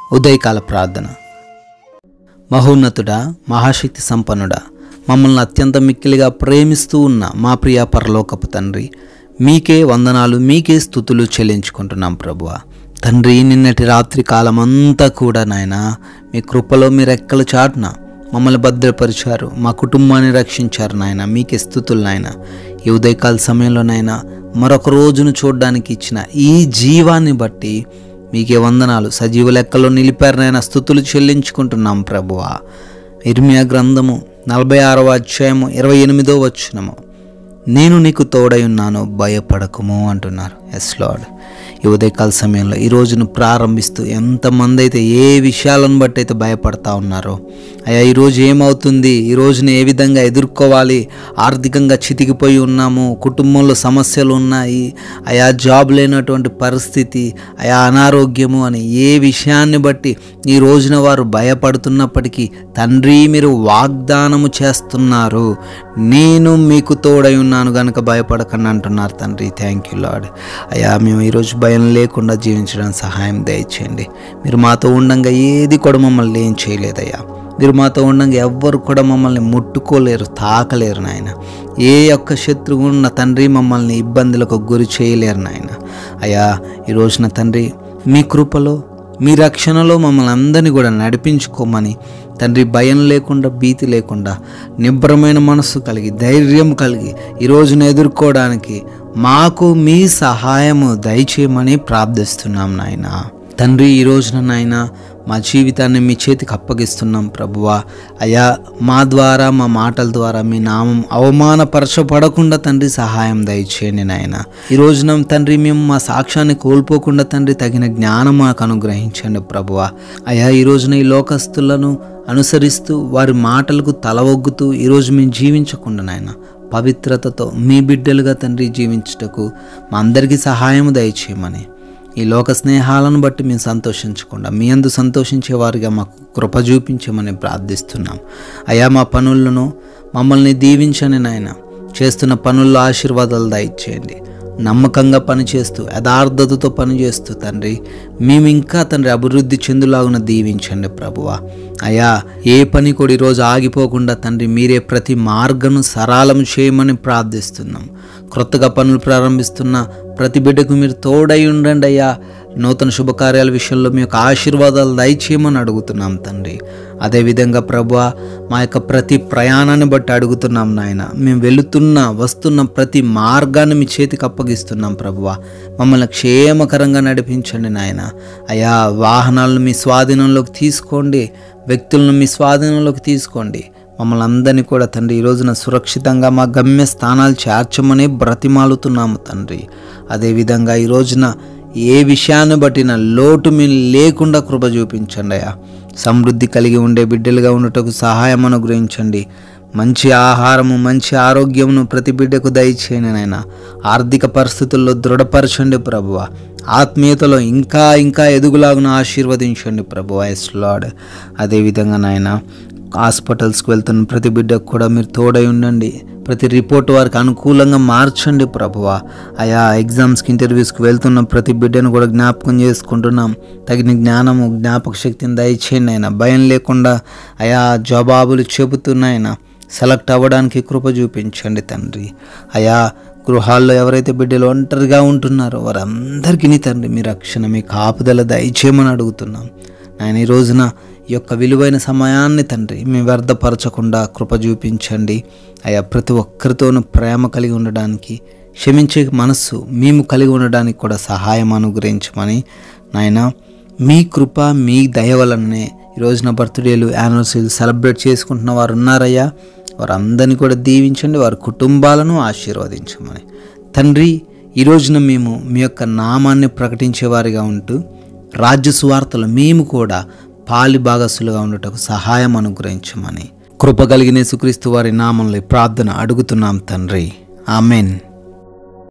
ఉదయకాల ప్రార్థన మహోన్నతుడా మహాశక్తి సంపన్నుడా మమ్మల్ని అత్యంత మిక్కిలిగా ప్రేమిస్తూ ఉన్న మా ప్రియ పరలోకపు తండ్రి మీకే వందనాలు మీకే స్థుతులు చెల్లించుకుంటున్నాం ప్రభువ తండ్రి నిన్నటి రాత్రి కాలం అంతా కూడా నాయన మీ కృపలో మీ రెక్కల చాటున మమ్మల్ని భద్రపరిచారు మా కుటుంబాన్ని రక్షించారు నాయన మీకే స్థుతులు నాయన ఈ ఉదయకాల సమయంలో నాయన మరొక రోజును చూడడానికి ఇచ్చిన ఈ జీవాన్ని బట్టి మీకే వందనాలు సజీవ లెక్కలో నిలిపారనైనా స్థుతులు చెల్లించుకుంటున్నాం ప్రభువా ఇర్మియా గ్రంథము నలభై ఆరవ అధ్యాయము ఇరవై ఎనిమిదో వచ్చినము నేను నీకు తోడై ఉన్నాను భయపడకము అంటున్నారు ఎస్ లార్డ్ ఈ ఉదయకాల సమయంలో ఈ రోజును ప్రారంభిస్తూ ఎంతమంది అయితే ఏ విషయాలను బట్టి అయితే భయపడతా ఉన్నారో అయ్యా ఈరోజు ఏమవుతుంది ఈ రోజున ఏ విధంగా ఎదుర్కోవాలి ఆర్థికంగా చితికిపోయి ఉన్నాము కుటుంబంలో సమస్యలు ఉన్నాయి అయా జాబ్ లేనటువంటి పరిస్థితి అయా అనారోగ్యము అని ఏ విషయాన్ని బట్టి ఈ రోజున వారు భయపడుతున్నప్పటికీ తండ్రి మీరు వాగ్దానము చేస్తున్నారు నేను మీకు తోడై ఉన్నాను గనుక భయపడకండి అంటున్నారు తండ్రి థ్యాంక్ యూ లాడ్ అయ్యా మేము ఈరోజు భయం లేకుండా జీవించడానికి సహాయం దయచేయండి మీరు మాతో ఉండంగా ఏది కూడా మమ్మల్ని ఏం చేయలేదయ్యా మీరు మాతో ఉండంగా ఎవ్వరు కూడా మమ్మల్ని ముట్టుకోలేరు తాకలేరు నాయన ఏ ఒక్క శత్రువు ఉన్న తండ్రి మమ్మల్ని ఇబ్బందులకు గురి చేయలేరు నాయన అయ్యా ఈ రోజున తండ్రి మీ కృపలో మీ రక్షణలో మమ్మల్ని అందరినీ కూడా నడిపించుకోమని తండ్రి భయం లేకుండా భీతి లేకుండా నిబ్రమైన మనస్సు కలిగి ధైర్యం కలిగి ఈ రోజున ఎదుర్కోవడానికి మాకు మీ సహాయము దయచేయమని ప్రార్థిస్తున్నాం నాయన తండ్రి ఈ రోజున నాయన మా జీవితాన్ని మీ చేతికి అప్పగిస్తున్నాం ప్రభువా అయా మా ద్వారా మా మాటల ద్వారా మీ నామం అవమానపరచబడకుండా తండ్రి సహాయం దయచేయండి నాయన ఈ రోజున తండ్రి మేము మా సాక్ష్యాన్ని కోల్పోకుండా తండ్రి తగిన జ్ఞానం మాకు అనుగ్రహించండి ప్రభువా అయా ఈ రోజున ఈ లోకస్తులను అనుసరిస్తూ వారి మాటలకు తల ఒగ్గుతూ ఈరోజు మేము జీవించకుండా నాయన పవిత్రతతో మీ బిడ్డలుగా తండ్రి జీవించుటకు మా అందరికీ సహాయం దయచేయమని ఈ లోక స్నేహాలను బట్టి మేము సంతోషించకుండా మీ అందు సంతోషించే వారిగా మాకు కృప చూపించమని ప్రార్థిస్తున్నాం అయా మా పనులను మమ్మల్ని దీవించని నాయన చేస్తున్న పనుల్లో ఆశీర్వాదాలు దయచేయండి నమ్మకంగా పనిచేస్తూ యథార్థతతో పనిచేస్తూ తండ్రి మేము ఇంకా తండ్రి అభివృద్ధి చెందులాగున దీవించండి ప్రభువ అయా ఏ పని కూడా ఈరోజు ఆగిపోకుండా తండ్రి మీరే ప్రతి మార్గను సరళం చేయమని ప్రార్థిస్తున్నాం క్రొత్తగా పనులు ప్రారంభిస్తున్న ప్రతి బిడ్డకు మీరు తోడై ఉండండి అయ్యా నూతన శుభకార్యాల విషయంలో మీ యొక్క ఆశీర్వాదాలు దయచేయమని అడుగుతున్నాం తండ్రి అదేవిధంగా ప్రభు మా యొక్క ప్రతి ప్రయాణాన్ని బట్టి అడుగుతున్నాం నాయన మేము వెళుతున్న వస్తున్న ప్రతి మార్గాన్ని మీ చేతికి అప్పగిస్తున్నాం ప్రభువ మమ్మల్ని క్షేమకరంగా నడిపించండి నాయన అయా వాహనాలను మీ స్వాధీనంలోకి తీసుకోండి వ్యక్తులను మీ స్వాధీనంలోకి తీసుకోండి మమ్మల్ని అందరినీ కూడా తండ్రి ఈ రోజున సురక్షితంగా మా గమ్య స్థానాలు చేర్చమని బ్రతిమాలుతున్నాము తండ్రి అదేవిధంగా ఈ రోజున ఏ విషయాన్ని బట్టిన లోటు మీ లేకుండా కృప చూపించండి అయ్యా సమృద్ధి కలిగి ఉండే బిడ్డలుగా ఉండటకు సహాయం అనుగ్రహించండి మంచి ఆహారము మంచి ఆరోగ్యమును ప్రతి బిడ్డకు దయచేయండి నాయన ఆర్థిక పరిస్థితుల్లో దృఢపరచండి ప్రభువ ఆత్మీయతలో ఇంకా ఇంకా ఎదుగులాగున ఆశీర్వదించండి ప్రభు ఎస్ లాడ్ అదేవిధంగా నాయన హాస్పిటల్స్కి వెళ్తున్న ప్రతి బిడ్డకు కూడా మీరు తోడై ఉండండి ప్రతి రిపోర్ట్ వారికి అనుకూలంగా మార్చండి ప్రభువ ఆయా ఎగ్జామ్స్కి ఇంటర్వ్యూస్కి వెళ్తున్న ప్రతి బిడ్డను కూడా జ్ఞాపకం చేసుకుంటున్నాం తగిన జ్ఞానము జ్ఞాపక శక్తిని దయచేయండి ఆయన భయం లేకుండా ఆయా జవాబులు చెబుతున్నాయన సెలెక్ట్ అవ్వడానికి కృప చూపించండి తండ్రి అయా గృహాల్లో ఎవరైతే బిడ్డలు ఒంటరిగా ఉంటున్నారో వారందరికీ తండ్రి మీ రక్షణ మీ కాపుదల దయచేయమని అడుగుతున్నాం ఆయన ఈ రోజున ఈ యొక్క విలువైన సమయాన్ని తండ్రి మేము వ్యర్థపరచకుండా కృప చూపించండి అయ్యా ప్రతి ఒక్కరితోనూ ప్రేమ కలిగి ఉండడానికి క్షమించే మనస్సు మేము కలిగి ఉండడానికి కూడా సహాయం అనుగ్రహించమని నాయన మీ కృప మీ దయ వలననే ఈ రోజున బర్త్డేలు యానివర్సరీలు సెలబ్రేట్ చేసుకుంటున్న వారు ఉన్నారయ్యా వారందరినీ కూడా దీవించండి వారి కుటుంబాలను ఆశీర్వదించమని తండ్రి ఈ రోజున మేము మీ యొక్క నామాన్ని ప్రకటించేవారిగా ఉంటూ రాజ్య సువార్తలు మేము కూడా పాలి భాగస్సులుగా ఉండటకు సహాయం అనుగ్రహించమని కృప కలిగిన సుక్రీస్తు వారి నామంలో ఈ ప్రార్థన అడుగుతున్నాం తండ్రి ఆమెన్